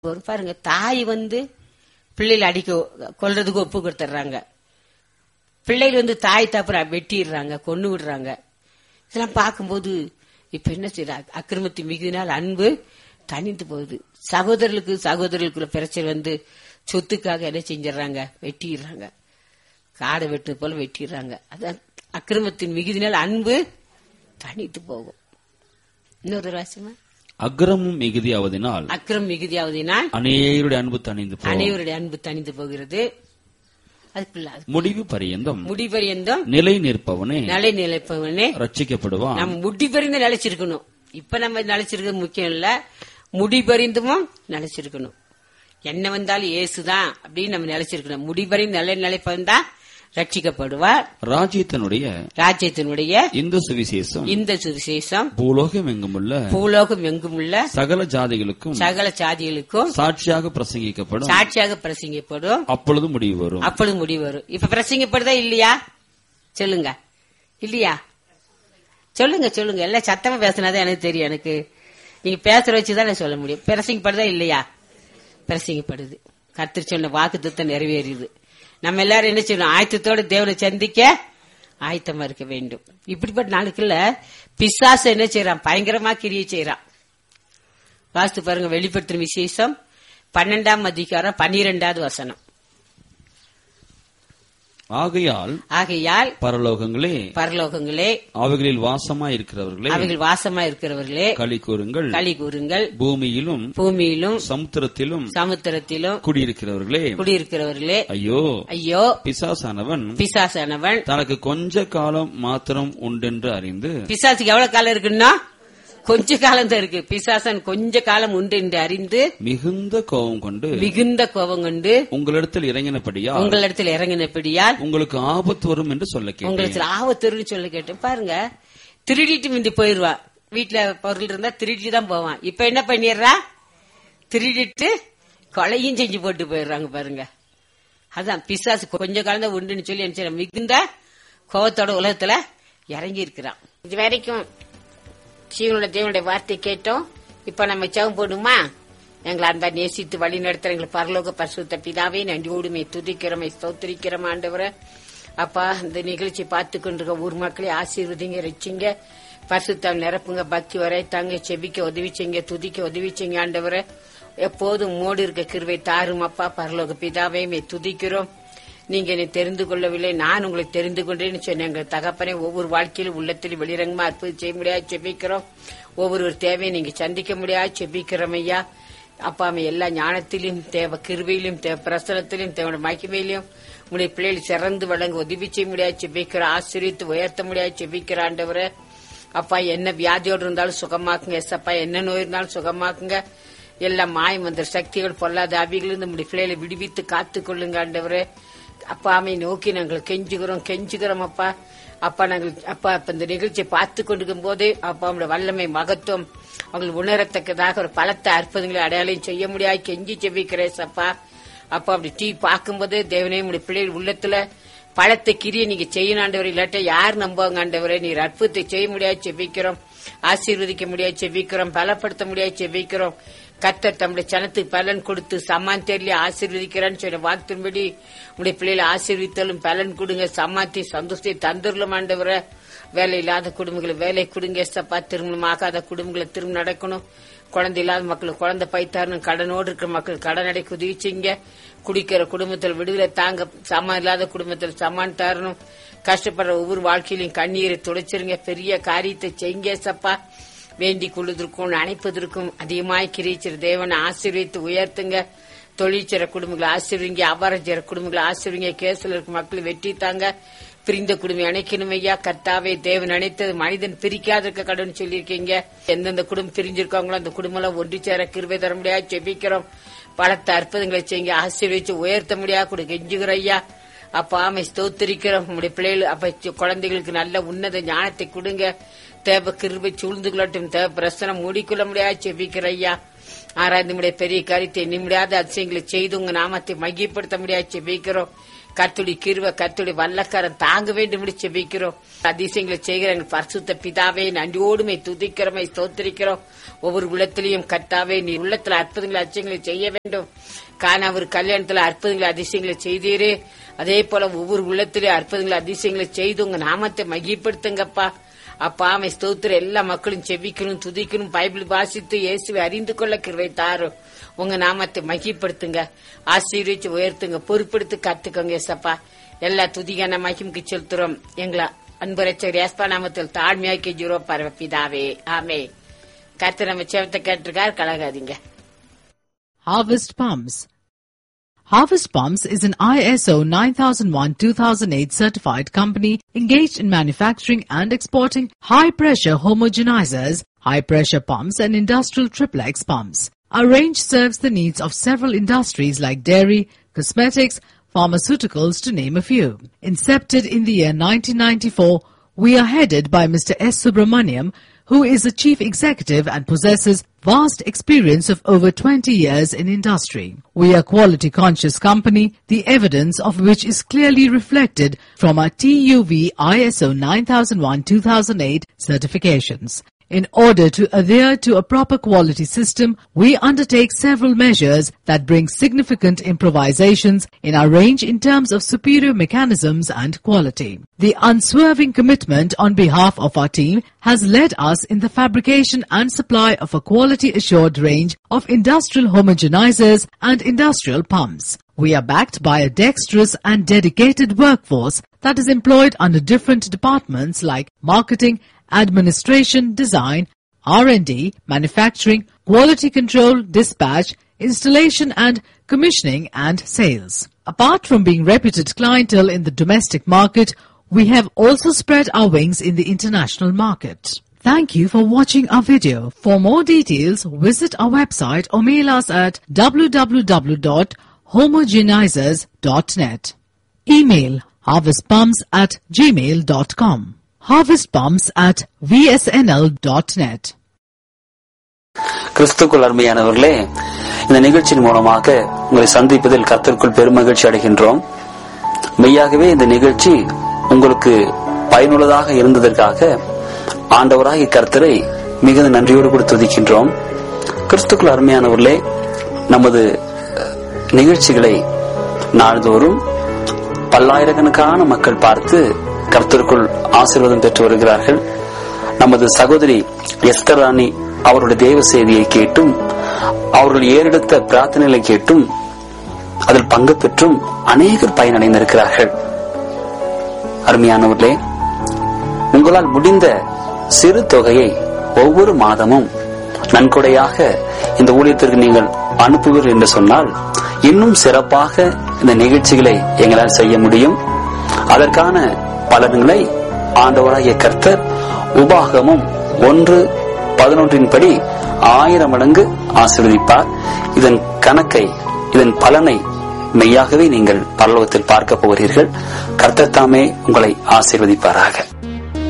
ஒரு பாருங்க தாய் வந்து பிள்ளைகளை அடிக்க கொல்றதுக்கு ஒப்பு கொடுத்துட்றாங்க பிள்ளைகள் வந்து தாய் தப்புற வெட்டிடுறாங்க கொன்னு விடுறாங்க இதெல்லாம் பார்க்கும்போது இப்ப என்ன செய்யற அக்கிரமத்தின் மிகுதினால் அன்பு தனிந்து போகுது சகோதரர்களுக்கு சகோதரர்களுக்குள்ள பிரச்சனை வந்து சொத்துக்காக என்ன செஞ்சிடறாங்க வெட்டிடுறாங்க காடை வெட்டு போல வெட்டிடுறாங்க அது அக்கிரமத்தின் மிகுதினால் அன்பு தனித்து போகும் இன்னொரு ராசிமா அக்கிரமும் மிகுதியாவதினால் அக்கிரம் மிகுதியாவதினால் அநேகருடைய அன்பு தணிந்து போகும் அனைவருடைய அன்பு தனிந்து போகிறது அதுக்குள்ள அது முடிவு பரியந்தம் முடிபரியந்தம் நிலை நிற்பவனே நிலை நிலைப்பவனே ரட்சிக்கப்படுவான் நம்ம முடிபறிந்து நிலைச்சிருக்கணும் இப்ப நம்ம நிலைச்சிருக்கிறது முக்கியம் இல்ல முடிபறிந்தும் நிலைச்சிருக்கணும் என்ன வந்தாலும் ஏசுதான் அப்படின்னு நம்ம நிலைச்சிருக்கணும் முடிபறிந்து நிலை நிலைப்பவன் தான் ரட்சிக்கப்படுவார் ராஜ்யத்தினுடைய ராஜ்யத்தினுடைய இந்த சுவிசேஷம் இந்த சுவிசேஷம் பூலோகம் எங்குமுள்ள பூலோகம் எங்குமுள்ள சகல ஜாதிகளுக்கும் சகல சாதிகளுக்கும் சாட்சியாக பிரசங்கிக்கப்படும் சாட்சியாக பிரசங்கிப்படும் அப்பொழுது முடிவு வரும் அப்பொழுது முடிவு வரும் இப்ப பிரசங்கப்படுதா இல்லையா சொல்லுங்க இல்லையா சொல்லுங்க சொல்லுங்க எல்லாம் சத்தமா பேசினாதான் எனக்கு தெரியும் எனக்கு நீங்க பேசுற வச்சுதான் நான் சொல்ல முடியும் பிரசங்கப்படுதா இல்லையா பிரசங்கப்படுது கர்த்தர் சொன்ன வாக்கு நிறைவேறியது நம்ம எல்லாரும் என்ன செய்யணும் ஆயத்தத்தோட தேவனை சந்திக்க ஆயத்தமா இருக்க வேண்டும் இப்படிப்பட்ட நாளுக்குள்ள பிசாசு என்ன செய்யறான் பயங்கரமா கிரியை செய்யறான் வாஸ்து பாருங்க வெளிப்படுத்தும் விசேஷம் பன்னெண்டாம் அதிகாரம் பன்னிரெண்டாவது வசனம் ஆகையால் ஆகையால் பரலோகங்களே பரலோகங்களே அவைகளில் வாசமாய் இருக்கிறவர்களே அவைகள் வாசமா இருக்கிறவர்களே களி கூறுங்கள் களி கூறுங்கள் பூமியிலும் பூமியிலும் சமுத்திரத்திலும் சமுத்திரத்திலும் குடியிருக்கிறவர்களே குடியிருக்கிறவர்களே ஐயோ ஐயோ பிசாசானவன் பிசாசானவன் தனக்கு கொஞ்ச காலம் மாத்திரம் உண்டென்று அறிந்து பிசாசுக்கு எவ்வளவு காலம் இருக்குன்னா கொஞ்ச காலம் தான் இருக்கு பிசாசன் கொஞ்ச காலம் உண்டு என்று அறிந்து மிகுந்த கோபம் கொண்டு மிகுந்த கோபம் கொண்டு உங்களிடத்தில் இறங்கினபடியா உங்களிடத்தில் இறங்கினபடியால் உங்களுக்கு ஆபத்து வரும் என்று சொல்ல கேட்டேன் உங்களுக்கு ஆபத்துன்னு சொல்லி கேட்டேன் பாருங்க திருடிட்டு மிந்தி போயிருவா வீட்டுல பொருள் இருந்தா திருடிட்டு தான் போவான் இப்ப என்ன பண்ணிடுறா திருடிட்டு கொலையும் செஞ்சு போட்டு போயிடுறாங்க பாருங்க அதான் பிசாசு கொஞ்ச காலம் தான் உண்டுன்னு சொல்லி என்ன செய்யறான்? மிகுந்த கோபத்தோட உலகத்துல இறங்கி இருக்கிறான் இது வரைக்கும் சீவனுடைய தேவனுடைய வார்த்தை கேட்டோம் இப்ப நம்ம ஜெபம் போடுமா எங்களை அன்பா நேசித்து வழி நடத்துற எங்களை பரலோக பரிசுத்த பிதாவே நன்றியோடுமே துதிக்கிறோமே ஸ்தோத்திரிக்கிறோம் ஆண்டவரை அப்பா இந்த நிகழ்ச்சி பார்த்து கொண்டிருக்க ஊர் மக்களை ஆசீர்வதிங்க ரசிங்க பரிசுத்தம் நிரப்புங்க பக்தி வரைத்தாங்க செபிக்க உதவி செய்யுங்க துதிக்க உதவி செய்யுங்க ஆண்டவரை எப்போதும் மோடு இருக்க கிருவை தாரும் அப்பா பரலோக பிதாவே மே துதிக்கிறோம் நீங்க என்னை தெரிந்து கொள்ளவில்லை நான் உங்களை தெரிந்து கொண்டேன்னு சொன்ன எங்கள் தகப்பனை ஒவ்வொரு வாழ்க்கையிலும் உள்ளத்தில் வெளிரங்கமா அற்புதம் செய்ய முடியாது செபிக்கிறோம் ஒவ்வொரு தேவையை நீங்க சந்திக்க முடியாது செபிக்கிறோம் ஐயா அப்பா அம்மா எல்லா ஞானத்திலும் தேவ கிருவையிலும் தேவ பிரசனத்திலும் தேவ மகிமையிலும் உடைய பிள்ளைகள் சிறந்து வழங்க உதவி செய்ய முடியாது செபிக்கிற ஆசிரியத்து உயர்த்த முடியாது செபிக்கிற ஆண்டவரை அப்பா என்ன வியாதியோடு இருந்தாலும் சுகமாக்குங்க எஸ் அப்பா என்ன நோய் இருந்தாலும் சுகமாக்குங்க எல்லா மாயம் வந்த சக்திகள் பொல்லாத அவிகளிருந்து நம்முடைய பிள்ளைகளை விடுவித்து காத்துக் கொள்ளுங்க ஆண்டவரே அப்பா அமை நோக்கி நாங்கள் கெஞ்சுகிறோம் கெஞ்சுகிறோம் அப்பா அப்பா நாங்கள் அப்பா இப்ப இந்த நிகழ்ச்சியை பார்த்து கொண்டிருக்கும் போதே அப்பா அவங்களோட வல்லமை மகத்துவம் அவர்கள் உணரத்தக்கதாக ஒரு பலத்த அற்புதங்களை அடையாளம் செய்ய முடியாது கெஞ்சி செவிக்கிறேன் அப்பா அப்பா அப்படி டீ பார்க்கும்போது தேவனே உடைய பிள்ளைகள் உள்ளத்துல பழத்தை கிரியை நீங்க செய்யணும் ஆண்டவர் இல்லாட்ட யார் நம்புவாங்க ஆண்டவரே நீர் அற்புதத்தை செய்ய முடியாது செபிக்கிறோம் ஆசீர்வதிக்க முடியாது செபிக்கிறோம் பலப்படுத்த முடியாது செபிக்கிறோம் கத்தர் தம்முடைய சனத்துக்கு பலன் கொடுத்து சம்மான் தெரியல ஆசீர்வதிக்கிறான்னு சொன்ன வார்த்தையின்படி உடைய பிள்ளைகளை ஆசீர்வித்தாலும் பலன் கொடுங்க சம்மாத்தி சந்தோஷத்தை தந்துடலாம் ஆண்டவரை வேலை இல்லாத குடும்பங்களை வேலை கொடுங்க சப்பா திருமணம் ஆகாத குடும்பங்களை திரும்ப நடக்கணும் குழந்தை இல்லாத மக்கள் குழந்தை பைத்தாரணும் கடனோடு இருக்கிற மக்கள் கடன் அடைக்க உதவி செய்யுங்க குடிக்கிற குடும்பத்தில் விடுதலை தாங்க சமான் இல்லாத குடும்பத்தில் சமான் தரணும் கஷ்டப்படுற ஒவ்வொரு வாழ்க்கையிலும் கண்ணீரை துடைச்சிருங்க பெரிய காரியத்தை செய்யுங்க சப்பா வேண்டிக் கொள்வதற்கும் அணைப்பதற்கும் அதிகமாய் கிரீச்சிற தேவனை ஆசீர்வித்து உயர்த்துங்க தொழிற்சிற குடும்பங்களை ஆசீர்வீங்க அபாரஜர குடும்பங்களை ஆசீர்வீங்க கேஸ்ல இருக்க மக்கள் வெற்றி தாங்க பிரிந்த குடும்பம் அணைக்கணும் ஐயா கர்த்தாவே தேவன் அணைத்தது மனிதன் பிரிக்காத இருக்க கடன் சொல்லியிருக்கீங்க எந்தெந்த குடும்பம் பிரிஞ்சிருக்காங்களோ அந்த குடும்பம் எல்லாம் ஒன்று சேர கிருபை தர முடியாது ஜெபிக்கிறோம் பலத்த அற்புதங்களை செய்யுங்க ஆசீர்வதிச்சு உயர்த்த முடியாது கூட கெஞ்சுகிற ஐயா அப்பா ஆமை ஸ்தோத்திரிக்கிறோம் உங்களுடைய பிள்ளைகள் அப்ப குழந்தைகளுக்கு நல்ல உன்னத ஞானத்தை கொடுங்க தேவ கிருபை சூழ்ந்து கொள்ளட்டும் தேவ பிரசனம் மூடிக்கொள்ள முடியாது செபிக்கிற ஐயா ஆராய்ந்து முடிய பெரிய காரியத்தை நிம்மடியாத அதிசயங்களை செய்து உங்க நாமத்தை மையப்படுத்த முடியாது செபிக்கிறோம் கத்துடி கிருவ கத்துடி வல்லக்காரன் தாங்க வேண்டும் என்று செபிக்கிறோம் அதிசயங்களை செய்கிற எங்கள் பரிசுத்த பிதாவே நன்றியோடுமை துதிக்கிறோமை ஸ்தோத்திரிக்கிறோம் ஒவ்வொரு உள்ளத்திலையும் கர்த்தாவே நீ உள்ளத்துல அற்புதங்களை அச்சயங்களை செய்ய வேண்டும் காண அவர் கல்யாணத்துல அற்புதங்களை அதிசயங்களை செய்தீரே அதே போல ஒவ்வொரு உள்ளத்திலே அற்புதங்களை அதிசயங்களை செய்து உங்க நாமத்தை மகிப்படுத்துங்கப்பா அப்பா அவை ஸ்தோத்திர எல்லா மக்களும் செவிக்கணும் துதிக்கணும் பைபிள் வாசித்து இயேசுவை அறிந்து கொள்ள கிருவை தாரும் உங்க நாமத்தை மகிப்படுத்துங்க ஆசீர்வதிச்சு உயர்த்துங்க பொறுப்படுத்தி கத்துக்கோங்க ஏசப்பா எல்லா துதிகான மகிமுக்கு செலுத்துறோம் எங்களை அன்பு ரச்சகர் ஏஸ்பா நாமத்தில் தாழ்மையாக்கி ஜீரோ பரவப்பிதாவே ஆமே கத்து நம்ம செவத்தை கேட்டிருக்கார் கலகாதீங்க Harvest Palms. Harvest Palms is an ISO 9001-2008 certified company engaged in manufacturing and exporting high-pressure homogenizers, high-pressure pumps and industrial triplex pumps. Our range serves the needs of several industries like dairy, cosmetics, pharmaceuticals to name a few. Incepted in the year 1994, we are headed by Mr. S. Subramaniam, who is the chief executive and possesses vast experience of over 20 years in industry. We are quality conscious company, the evidence of which is clearly reflected from our TUV ISO 9001-2008 certifications. In order to adhere to a proper quality system, we undertake several measures that bring significant improvisations in our range in terms of superior mechanisms and quality. The unswerving commitment on behalf of our team has led us in the fabrication and supply of a quality assured range of industrial homogenizers and industrial pumps. We are backed by a dexterous and dedicated workforce that is employed under different departments like marketing, administration, design, R&D, manufacturing, quality control, dispatch, installation and commissioning and sales. Apart from being reputed clientele in the domestic market, we have also spread our wings in the international market. Thank you for watching our video. For more details, visit our website or mail us at www.homogenizers.net. Email harvestpumps at gmail.com. Harvestpumps at vsnl.net. கிறிஸ்துக்குள் அருமையானவர்களே இந்த நிகழ்ச்சியின் மூலமாக உங்களை சந்திப்பதில் கர்த்தருக்குள் பெருமகிழ்ச்சி அடைகின்றோம் மெய்யாகவே இந்த நிகழ்ச்சி உங்களுக்கு பயனுள்ளதாக இருந்ததற்காக ஆண்டவராகிய கர்த்தரை மிகுந்த நன்றியோடு கூட துதிக்கின்றோம் கிறிஸ்துக்குள் அருமையானவர்களே நமது அஹ், நிகழ்ச்சிகளை நாள்தோறும் பல்லாயிரக்கணக்கான மக்கள் பார்த்து கர்த்தருக்குள் ஆசீர்வாதம் பெற்று வருகிறார்கள் நமது சகோதரி எஸ்தர் ராணி அவருடைய தேவ செய்தியை கேட்டும் அவர்கள் ஏறெடுத்த பிரார்த்தனைகளை கேட்டும் அதில் பங்கு பெற்றும் அநேகர் பயனடைந்திருக்கிறார்கள் அருமையானவர்களே உங்களால் முடிந்த சிறு தொகையை ஒவ்வொரு மாதமும் நன்கொடையாக இந்த ஊழியத்திற்கு நீங்கள் அனுப்புவீர்கள் என்று சொன்னால் இன்னும் சிறப்பாக இந்த நிகழ்ச்சிகளை எங்களால் செய்ய முடியும் அதற்கான பலன்களை ஆண்டவராகிய கர்த்தர் உபாகமும் ஒன்று பதினொன்றின் படி ஆயிரம் மடங்கு ஆசீர்வதிப்பார் இதன் கணக்கை இதன் பலனை மெய்யாகவே நீங்கள் பரலோகத்தில் பார்க்க போகிறீர்கள் கர்த்தர் தாமே உங்களை ஆசீர்வதிப்பாராக